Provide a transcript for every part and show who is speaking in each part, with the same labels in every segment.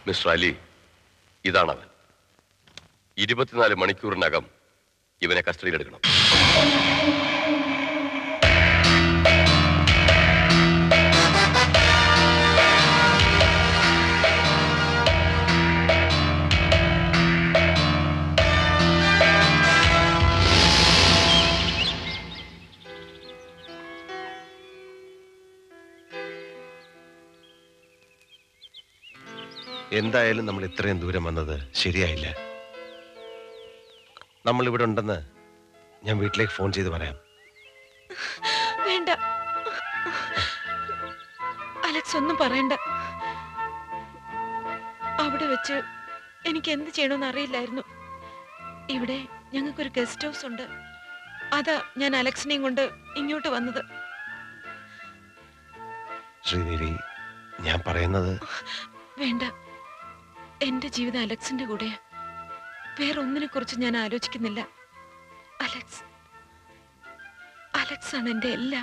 Speaker 1: Mister Ali ഇതാണവൻ ഇരുപത്തിനാല് മണിക്കൂറിനകം ഇവനെ കസ്റ്റഡിയിലെടുക്കണം
Speaker 2: എന്തായാലും നമ്മൾ ഇത്രയും ദൂരം വന്നത് ശരിയായില്ല നമ്മൾ ഇവിടെ ഉണ്ടെന്ന് ഞാൻ വീട്ടിലേക്ക് ഫോൺ ചെയ്ത് പറയാം
Speaker 3: വേണ്ട അലക്സ് ഒന്നും പറയണ്ട അവിടെ വെച്ച് എനിക്ക് എന്ത് ചെയ്യണമെന്ന് അറിയില്ലായിരുന്നു ഇവിടെ ഞങ്ങൾക്കൊരു ഗസ്റ്റ് ഹൗസ് ഉണ്ട് അതാ ഞാൻ അലക്സിനെയും കൊണ്ട് ഇങ്ങോട്ട് വന്നത്
Speaker 2: ശ്രീദേവി ഞാൻ പറയുന്നത്
Speaker 3: വേണ്ട എന്റെ ജീവിതം അലക്സിന്റെ കൂടെ വേറെ ഒന്നിനെ കുറിച്ച് ഞാൻ ആലോചിക്കുന്നില്ല അലക്സ് അലക്സ് ആണ് എന്റെ എല്ലാം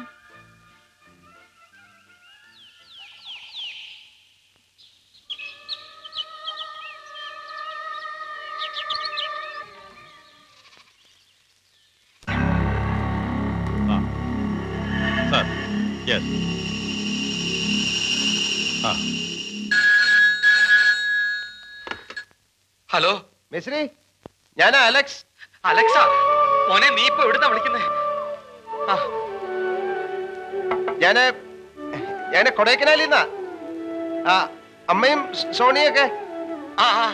Speaker 4: സാർ യെസ് ആ
Speaker 5: ഹലോ
Speaker 2: മിസ്രി ഞാനാ അലക്സ്
Speaker 5: അലക്സ മോനെ നീ ഇപ്പൊ എവിടുന്നാ വിളിക്കുന്നേ ആ
Speaker 2: ഞാന് ഞാന് കൊടൈക്കനാലിൽ നിന്നാ ആ അമ്മയും സോണിയൊക്കെ
Speaker 5: ആ ആ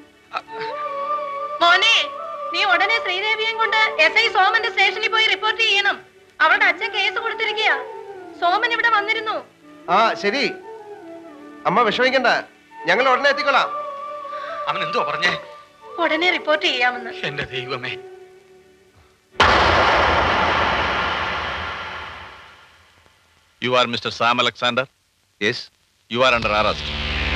Speaker 6: മോനെ നീ ഉടനെ ശ്രീദേവിയെയും കൊണ്ട് എസ് ഐ സോമന്റെ സ്റ്റേഷനിൽ പോയി റിപ്പോർട്ട് ചെയ്യണം അവളുടെ അച്ഛൻ കേസ് കൊടുത്തിരിക്കുക സോമൻ ഇവിടെ വന്നിരുന്നു
Speaker 2: ആ ശരി അമ്മ വിഷമിക്കണ്ട ഞങ്ങൾ ഉടനെ എത്തിക്കൊള്ളാം
Speaker 5: അവൻ എന്തോ പറഞ്ഞേ
Speaker 6: ഉടനെ റിപ്പോർട്ട് ചെയ്യാമെന്ന്
Speaker 5: എന്റെ ദൈവമേ
Speaker 4: you are mister Sam Alexander
Speaker 2: yes
Speaker 4: you are under arrest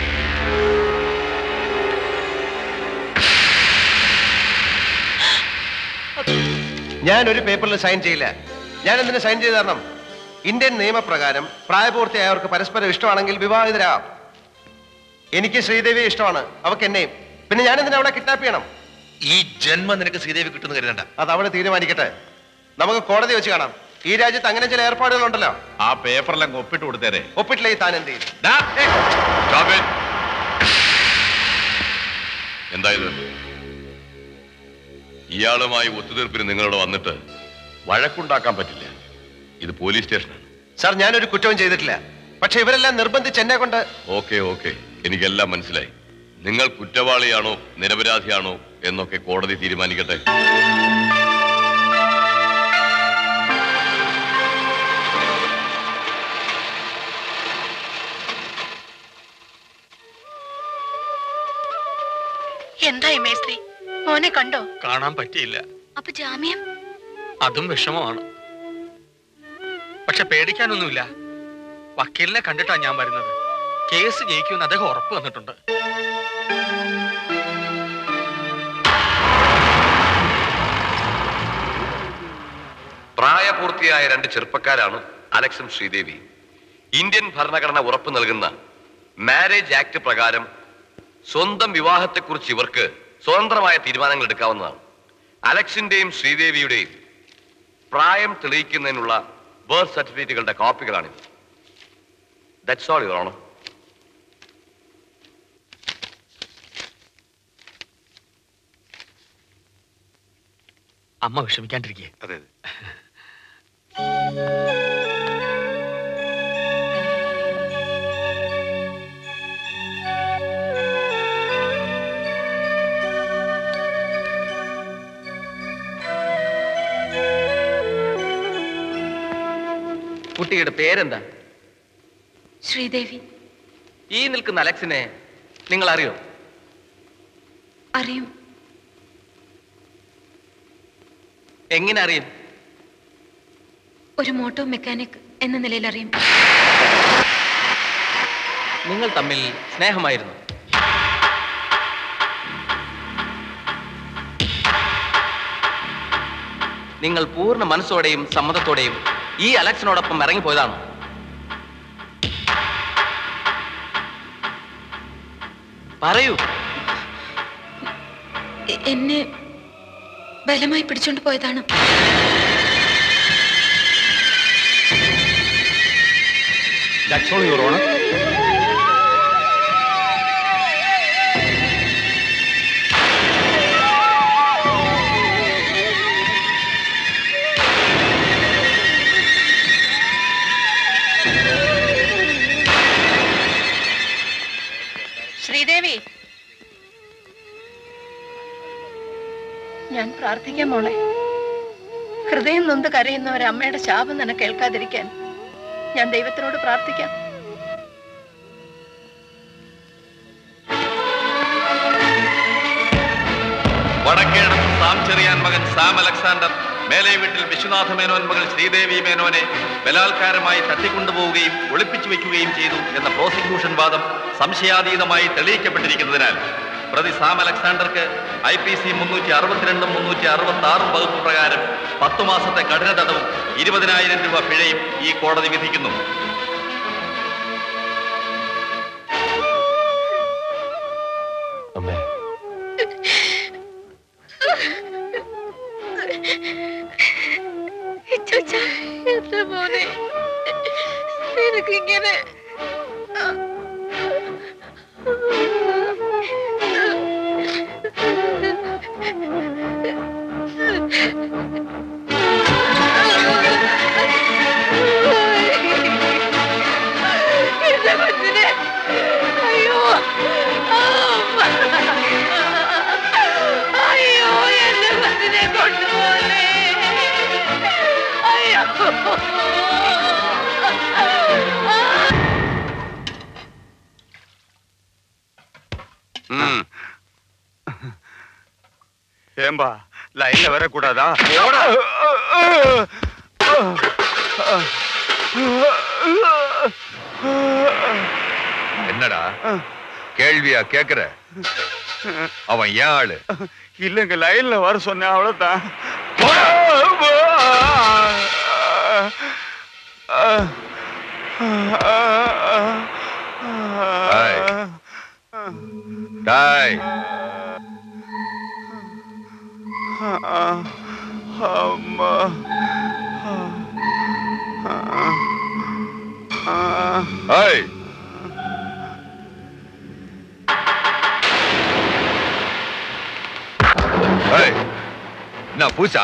Speaker 2: ഞാൻ ഒരു പേപ്പറിൽ സൈൻ ചെയ്യില്ല ഞാൻ എന്തിനു സൈൻ ചെയ്ത് തരണം ഇന്ത്യൻ നിയമപ്രകാരം പ്രായപൂർത്തിയായവർക്ക് പരസ്പരം ഇഷ്ടമാണെങ്കിൽ വിവാഹിതരാകാം എനിക്ക് ശ്രീദേവിയെ ഇഷ്ടമാണ് അവക്ക് എന്നെയും പിന്നെ ഞാൻ എന്തിനാ അവളെ കിഡ്നാപ്പ് ചെയ്യണം
Speaker 7: ഈ ജന്മം നിനക്ക് ശ്രീദേവി കിട്ടുന്ന കരുതണ്ട
Speaker 2: അത് അവളെ തീരുമാനിക്കട്ടെ നമുക്ക് കോടതി വെച്ച് കാണാം ഈ രാജ്യത്ത് അങ്ങനെ ചില ഏർപ്പാടുകളുണ്ടല്ലോ
Speaker 4: ആ പേപ്പറിലങ്ങ് ഒപ്പിട്ട് കൊടുത്തേരെ
Speaker 2: ഒപ്പിട്ടില്ലേ താൻ എന്ത് ചെയ്യും
Speaker 4: ഡാ,
Speaker 1: Stop it. എന്താ ഇത് ഇയാളുമായി ഒത്തുതീർപ്പിന് നിങ്ങളോട് വന്നിട്ട് വഴക്കുണ്ടാക്കാൻ പറ്റില്ല ഇത് പോലീസ് സ്റ്റേഷനാണ്
Speaker 2: സാർ ഞാനൊരു കുറ്റവും ചെയ്തിട്ടില്ല പക്ഷെ ഇവരെല്ലാം നിർബന്ധിച്ച് എന്നെ കൊണ്ട്
Speaker 1: ഓക്കെ ഓക്കെ എനിക്കെല്ലാം മനസ്സിലായി നിങ്ങൾ കുറ്റവാളിയാണോ നിരപരാധിയാണോ എന്നൊക്കെ കോടതി തീരുമാനിക്കട്ടെ
Speaker 6: എന്തായി മേസ്ത്രി മോനെ കണ്ടോ
Speaker 5: കാണാൻ പറ്റിയില്ല
Speaker 6: അപ്പൊ ജാമ്യം
Speaker 5: അതും വിഷമമാണ് പക്ഷെ പേടിക്കാനൊന്നുമില്ല വക്കീലിനെ കണ്ടിട്ടാ ഞാൻ വരുന്നത് കേസ് ജയിക്കുമെന്ന് അദ്ദേഹം ഉറപ്പ് വന്നിട്ടുണ്ട്
Speaker 1: പ്രായപൂർത്തിയായ രണ്ട് ചെറുപ്പക്കാരാണ് അലക്സും ശ്രീദേവി ഇന്ത്യൻ ഭരണഘടന ഉറപ്പു നൽകുന്ന മാരേജ് ആക്ട് പ്രകാരം സ്വന്തം വിവാഹത്തെക്കുറിച്ച് ഇവർക്ക് സ്വതന്ത്രമായ തീരുമാനങ്ങൾ എടുക്കാവുന്നതാണ് അലക്സിന്റെയും ശ്രീദേവിയുടെയും പ്രായം തെളിയിക്കുന്നതിനുള്ള ബർത്ത് സർട്ടിഫിക്കറ്റുകളുടെ കോപ്പികളാണിത് ദാറ്റ്സ് ഓൾ യുവർ ഓണർ
Speaker 5: അമ്മ വിഷമിക്കാണ്ടിരിക്കേ
Speaker 7: അതെ അതെ
Speaker 5: കുട്ടിയുടെ പേരെന്താ
Speaker 3: ശ്രീദേവി
Speaker 5: ഈ നിൽക്കുന്ന അലക്സിനെ നിങ്ങൾ അറിയോ
Speaker 3: അറിയും
Speaker 5: എങ്ങനെ അറിയും
Speaker 3: ഒരു മോട്ടോ മെക്കാനിക് എന്ന നിലയിൽ അറിയും
Speaker 5: നിങ്ങൾ തമ്മിൽ സ്നേഹമായിരുന്നു നിങ്ങൾ പൂർണ്ണ മനസ്സോടെയും സമ്മതത്തോടെയും ഈ അലക്സിനോടൊപ്പം ഇറങ്ങിപ്പോയതാണോ പറയൂ
Speaker 3: എ- എന്നെ ബലമായി പിടിച്ചോണ്ട് പോയതാണ്
Speaker 4: That's all, Your Honor.
Speaker 6: Sridevi ഞാൻ പ്രാർത്ഥിക്കാം മോളെ ഹൃദയം നൊന്ത് കരയുന്ന ഒരമ്മയുടെ ശാപം നിനക്ക് കേൾക്കാതിരിക്കാൻ ഞാൻ ദൈവത്തിനോട് പ്രാർത്ഥിക്കാം
Speaker 4: വടക്കേടത്ത് സാം ചെറിയാൻ മകൻ സാം അലക്സാണ്ടർ മേലെ വീട്ടിൽ വിശ്വനാഥ മേനോൻ മകൾ ശ്രീദേവി മേനോനെ ബലാത്കാരമായി തട്ടിക്കൊണ്ടുപോവുകയും ഒളിപ്പിച്ചു വെക്കുകയും ചെയ്തു എന്ന പ്രോസിക്യൂഷൻ വാദം സംശയാതീതമായി തെളിയിക്കപ്പെട്ടിരിക്കുന്നതിനാൽ പ്രതി സാം അലക്സാണ്ടർക്ക് ഐ പി സി മുന്നൂറ്റി അറുപത്തിരണ്ടും മുന്നൂറ്റി അറുപത്തി ആറും വകുപ്പ് പ്രകാരം പത്തു മാസത്തെ കഠിന തടവും ഇരുപതിനായിരം രൂപ പിഴയും ഈ കോടതി വിധിക്കുന്നു
Speaker 2: അമ്മേ
Speaker 6: എന്റെ മോനെ നിനക്കിങ്ങനെ എന്റെ കൊച്ചിനെ അയ്യോ അയ്യോ എന്റെ കൊച്ചിനെ കൊണ്ടുപോലെ അയ്യോ
Speaker 8: ஏம்பா லைன்ல வரக்கூடாதா
Speaker 7: என்னடா கேள்வியா கேக்குற அவன் ஏன் ஆளு
Speaker 8: இல்லைங்க லைன்ல வர சொன்னேன் அவ்வளவுதான்
Speaker 7: டாய்
Speaker 8: அம்மா
Speaker 7: ஏய் ஏய் என்ன பூசா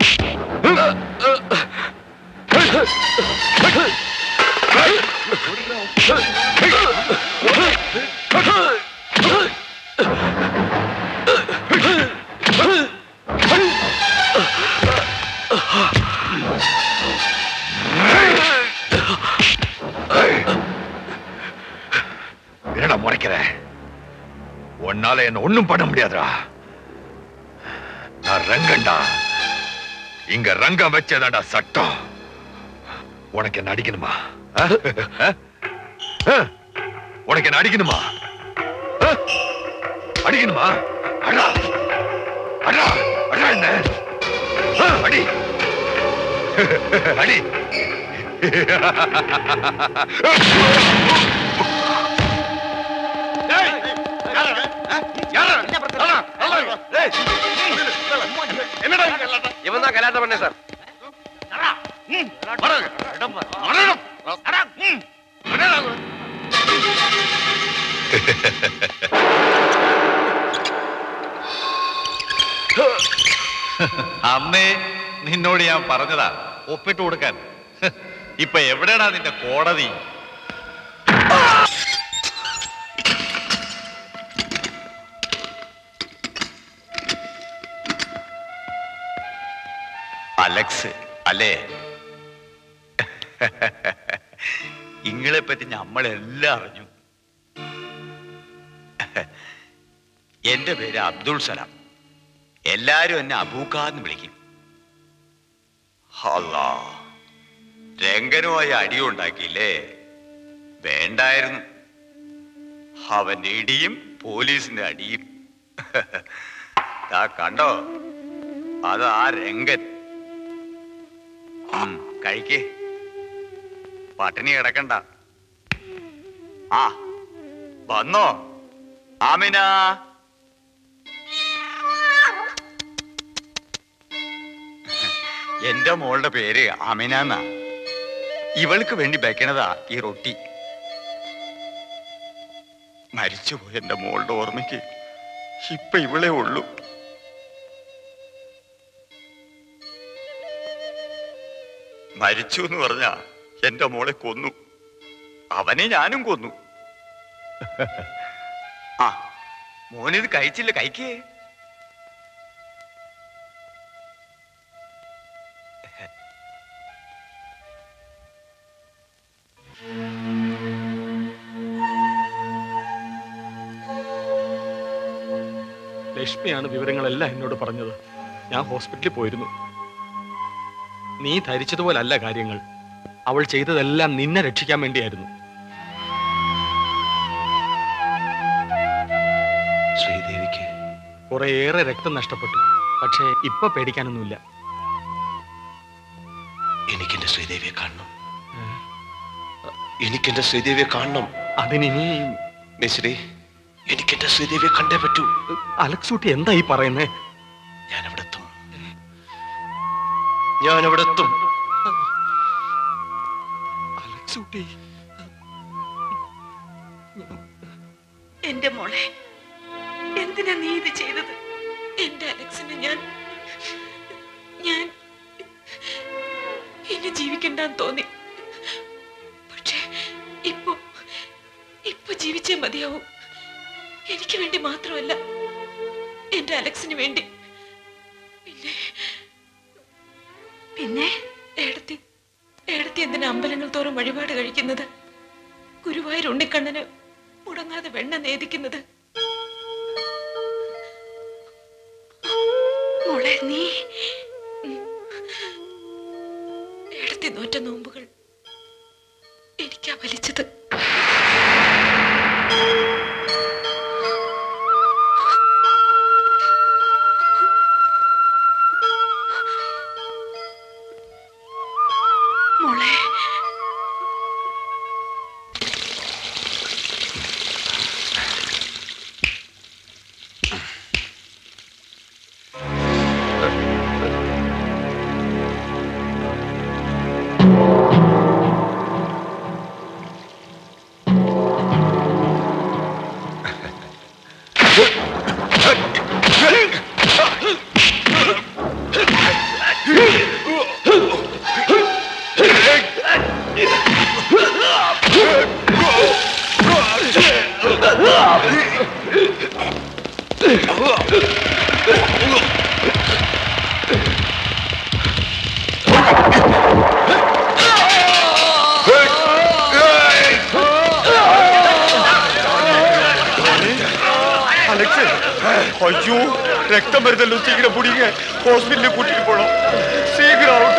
Speaker 7: என்னடா முறைக்கிற உன்னால என்ன ஒண்ணும் பண்ண முடியாதுடா நான் ரங்கண்டா இங்க ரங்கம் வச்சதாண்டா சட்டம் உனக்கு என்ன அடிக்கணுமா ஆ? ஆ? ஆ? உனக்கு என்ன அடிக்கணுமா ஆ? அடிக்கணுமா அடா அடா அடா என்ன ஆ, அடி அடி
Speaker 2: இவன் தான் கல்யாணம் பண்ணேன் சார்
Speaker 4: അന്നേ നിന്നോട് ഞാൻ പറഞ്ഞതാ ഒപ്പിട്ട് കൊടുക്കാൻ ഇപ്പൊ എവിടെയാടാ നിന്റെ കോടതി
Speaker 8: അലക്സ് അല്ലേ ഇങ്ങളെ പറ്റി നമ്മളെല്ലാം അറിഞ്ഞു എന്റെ പേര് അബ്ദുൾ സലാം എല്ലാരും എന്നെ അബൂക്കാന്ന് വിളിക്കും അല്ലാ രംഗനുമായി അടിയുണ്ടാക്കിയില്ലേ വേണ്ടായിരുന്നു അവന്റെ ഇടിയും പോലീസിന്റെ അടിയും താ കണ്ടോ അത് ആ രംഗൻ ഉം, കഴിക്കേ പട്ടിണി കിടക്കണ്ട ആ വന്നോ ആമിന എന്റെ മോളുടെ പേര് ആമിന എന്നാ ഇവൾക്ക് വേണ്ടി വെക്കണതാ ഈ റൊട്ടി മരിച്ചുപോയ എന്റെ മോളുടെ ഓർമ്മയ്ക്ക് ഇപ്പൊ ഇവളെ ഉള്ളൂ മരിച്ചു എന്ന് പറഞ്ഞ എന്റെ മോളെ കൊന്നു അവനെ ഞാനും കൊന്നു ആ മോനിത് കഴിച്ചില്ല കഴിക്കേ
Speaker 9: ലക്ഷ്മിയാണ് വിവരങ്ങളെല്ലാം എന്നോട് പറഞ്ഞത് ഞാൻ ഹോസ്പിറ്റലിൽ പോയിരുന്നു നീ ധരിച്ചതുപോലല്ല കാര്യങ്ങൾ അവൾ ചെയ്തതെല്ലാം നിന്നെ രക്ഷിക്കാൻ വേണ്ടിയായിരുന്നു
Speaker 2: ശ്രീദേവിക്ക്
Speaker 9: കുറേയേറെ രക്തം നഷ്ടപ്പെട്ടു പക്ഷേ ഇപ്പൊ പേടിക്കാനൊന്നുമില്ല
Speaker 2: എനിക്കെന്റെ ശ്രീദേവിയെ കാണണം എനിക്കെന്റെ ശ്രീദേവിയെ കാണണം
Speaker 9: അതിനിനി
Speaker 2: മിശ്രി എനിക്കെന്റെ ശ്രീദേവിയെ കണ്ടേ പറ്റൂ
Speaker 9: അലക്സൂട്ടി എന്താ ഈ പറയുന്നേ
Speaker 2: ഞാൻ അവിടെ എത്തും ഞാൻ അവിടെ എത്തും
Speaker 9: അലക്സൂട്ടി
Speaker 3: എന്റെ മോളെ എന്തിനാ നീ ഇത് ചെയ്തത് എന്റെ അലക്സിന് ഞാൻ ഞാൻ ഇനി ജീവിക്കണ്ടെന്ന് തോന്നി പക്ഷേ ഇപ്പൊ ഇപ്പൊ ജീവിച്ചേ മതിയാവും എനിക്ക് വേണ്ടി മാത്രമല്ല എന്റെ അലക്സിന് വേണ്ടി പിന്നെ പിന്നെ ഏടത്തി ഏടത്തി എന്തിനാ അമ്പലങ്ങൾ തോറും വഴിപാട് കഴിക്കുന്നത് ഗുരുവായൂർ ഉണ്ണിക്കണ്ണന് മുടങ്ങാതെ വെണ്ണ നേദിക്കുന്നത് മോളെ നീ ഉം. ഏടത്തി നോറ്റ നോമ്പുകൾ എനിക്കാ വലിച്ചത് മോളെ
Speaker 8: അലക്സ് അയ്യോ രക്തം വരുന്നല്ലോ സീക്കിരം പുടിങ്ങ ഹോസ്പിറ്റലിൽ കൂട്ടിട്ട് പോണം സീക്കിരം